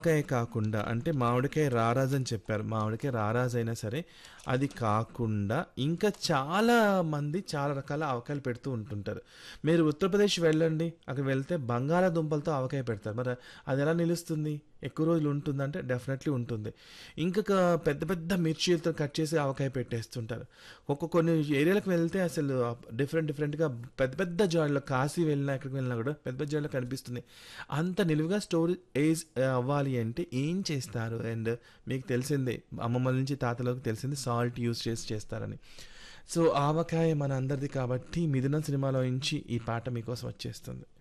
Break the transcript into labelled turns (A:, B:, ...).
A: ఆవకాయ కాకుండా అంటే మామిడికాయ రారాజు అని చెప్పారు మామిడికాయ రారాజు అయినా సరే అది కాకుండా ఇంకా చాలా మంది చాలా రకాల ఆవకాయలు పెడుతూ ఉంటుంటారు మీరు ఉత్తరప్రదేశ్ వెళ్ళండి అక్కడ వెళ్తే బంగాళాదుంపలతో ఆవకాయ పెడతారు మరి అది ఎలా నిలుస్తుంది ఎక్కువ రోజులు ఉంటుందంటే డెఫినెట్లీ ఉంటుంది ఇంకా పెద్ద పెద్ద మిర్చీలతో కట్ చేసి ఆవకాయ పెట్టేస్తుంటారు ఒక్కొక్క కొన్ని ఏరియాలకు వెళ్తే అసలు డిఫరెంట్ డిఫరెంట్గా పెద్ద పెద్ద జాడీలో కాశీ వెళ్ళినా ఎక్కడికి వెళ్ళినా కూడా పెద్ద పెద్ద జాడీలో కనిపిస్తుంది అంత నిలువుగా స్టోరీ ఏజ్ అవ్వాలి అంటే ఏం చేస్తారు అండ్ మీకు తెలిసిందే అమ్మమ్మల నుంచి తాతలకు తెలిసింది సాల్ట్ యూస్ చేసి చేస్తారని సో ఆవకాయ మన అందరిది కాబట్టి మిథునం సినిమాలో నుంచి ఈ పాట మీకోసం వచ్చేస్తుంది